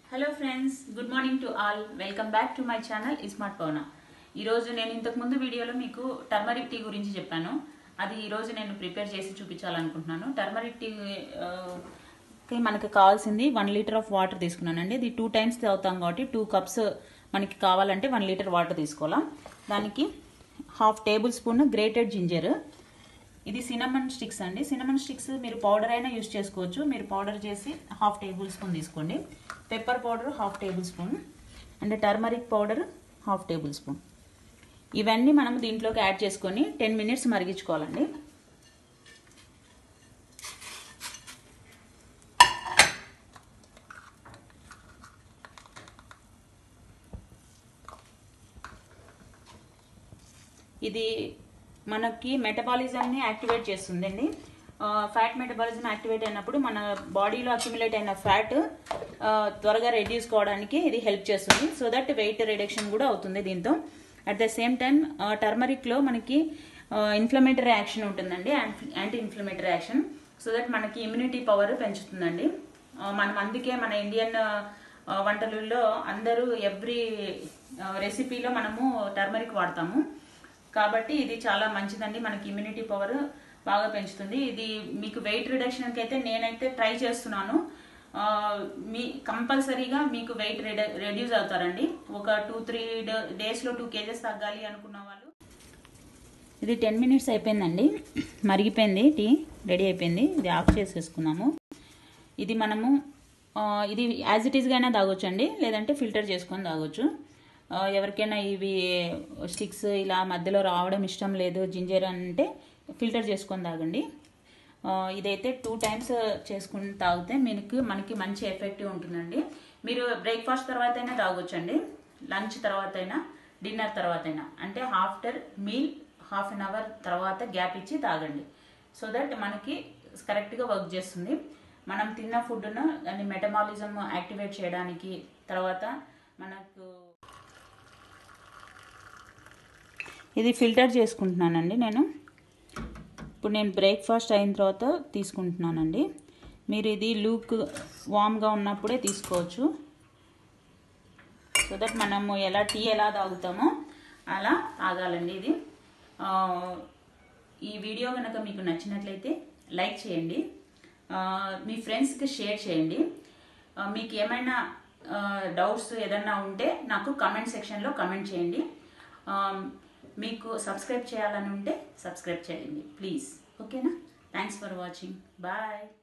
hello friends good morning to all welcome back to my channel iSmart Pavana ఈరోజు నేను ఇంతకు ముందు వీడియోలో మీకు టర్మరిక్ టీ గురించి చెప్పాను అది ఈరోజు నేను ప్రిపేర్ చేసి చూపించాలనుకుంటున్నాను టర్మరిక్ టీ ఆ, కి మనకు కావాల్సింది వన్ లీటర్ ఆఫ్ వాటర్ తీసుకున్నానండి ఇది టూ టైమ్స్ తాగుతాం కాబట్టి టూ కప్స్ మనకి కావాలంటే వన్ లీటర్ వాటర్ తీసుకోవాలా దానికి half tablespoon grated ginger ఇది సినమన్ స్టిక్స్ అండి సినమన్ స్టిక్స్ మీరు పౌడర్ అయినా యూస్ చేసుకోవచ్చు మీరు పౌడర్ చేసి హాఫ్ టేబుల్ స్పూన్ తీసుకోండి pepper powder half tablespoon and turmeric powder half tablespoon ఇవన్నీ మనం దీంట్లోకి యాడ్ చేసుకొని టెన్ మినిట్స్ మరిగించుకోవాలండి ఇది మనకి మెటబాలిజంని యాక్టివేట్ చేస్తుందండి ఫ్యాట్ మెటబాలిజం యాక్టివేట్ అయినప్పుడు మన బాడీలో అక్యుములేట్ అయిన ఫ్యాట్ త్వరగా రెడ్యూస్ కావడానికి ఇది హెల్ప్ చేస్తుంది సో దట్ వెయిట్ రిడక్షన్ కూడా అవుతుంది దీంతో అట్ ద సేమ్ టైం టర్మరిక్లో మనకి ఇన్ఫ్లమేటరీ యాక్షన్ ఉంటుందండి anti inflammatory action so that మనకి ఇమ్యూనిటీ పవర్ పెంచుతుందండి ఆ, మనం అందుకే మన ఇండియన్ ఆ, వంటలలో అందరూ ఎవ్రీ రెసిపీలో మనము టర్మరిక్ వాడతాము కాబట్టి ఇది చాలా మంచిదండి మనకి ఇమ్యూనిటీ పవర్ బాగా పెంచుతుంది ఇది మీకు వెయిట్ రిడక్షన్కి అయితే నేనైతే ట్రై చేస్తున్నాను ఆ, మీ కంపల్సరీగా మీకు వెయిట్ రెడ్యూస్ అవుతారండి ఒక టూ త్రీ డేస్లో టూ కేజెస్ తగ్గాలి అనుకున్న వాళ్ళు ఇది టెన్ మినిట్స్ అయిపోయిందండి మరిగిపోయింది టీ రెడీ అయిపోయింది ఇది ఆఫ్ చేసేసుకున్నాము ఇది మనము ఆ, ఇది యాజ్ ఇట్ ఈస్గా అయినా తాగొచ్చండి లేదంటే ఫిల్టర్ చేసుకొని తాగొచ్చు ఆ, ఎవరికైనా ఇవి స్టిక్స్ ఇలా మధ్యలో రావడం ఇష్టం లేదు జింజర్ అంటే ఫిల్టర్ చేసుకొని తాగండి ఆ, ఇదైతే టూ టైమ్స్ చేసుకుని తాగితే మీకు మనకి మంచి ఎఫెక్టివ్ ఉంటుందండి మీరు బ్రేక్ఫాస్ట్ తర్వాత అయినా తాగొచ్చండి లంచ్ తర్వాత అయినా డిన్నర్ తర్వాత అయినా అంటే after meal half an hour తర్వాత గ్యాప్ ఇచ్చి తాగండి సో దట్ మనకి కరెక్ట్గా వర్క్ చేస్తుంది మనం తిన్న ఫుడ్ను దాన్ని మెటబాలిజం యాక్టివేట్ చేయడానికి తర్వాత మనకు ఇది ఫిల్టర్ చేసుకుంటున్నానండి నేను ఇప్పుడు నేను బ్రేక్ఫాస్ట్ అయిన తర్వాత తీసుకుంటున్నానండి మీరు ఇది లూక్ వామ్గా ఉన్నప్పుడే తీసుకోవచ్చు సో దట్ మనము ఎలా టీ ఎలా తాగుతామో అలా తాగాలండి ఇది ఆ, ఈ వీడియో కనుక మీకు నచ్చినట్లయితే లైక్ చేయండి ఆ, మీ ఫ్రెండ్స్కి షేర్ చేయండి ఆ, మీకు ఏమైనా డౌట్స్ ఏదన్నా ఉంటే నాకు కమెంట్ సెక్షన్లో కమెంట్ చేయండి ఆ, మీకు సబ్స్క్రైబ్ చేయాలని ఉంటే సబ్స్క్రైబ్ చేయండి ప్లీజ్ ఓకేనా థ్యాంక్స్ ఫర్ వాచింగ్ బాయ్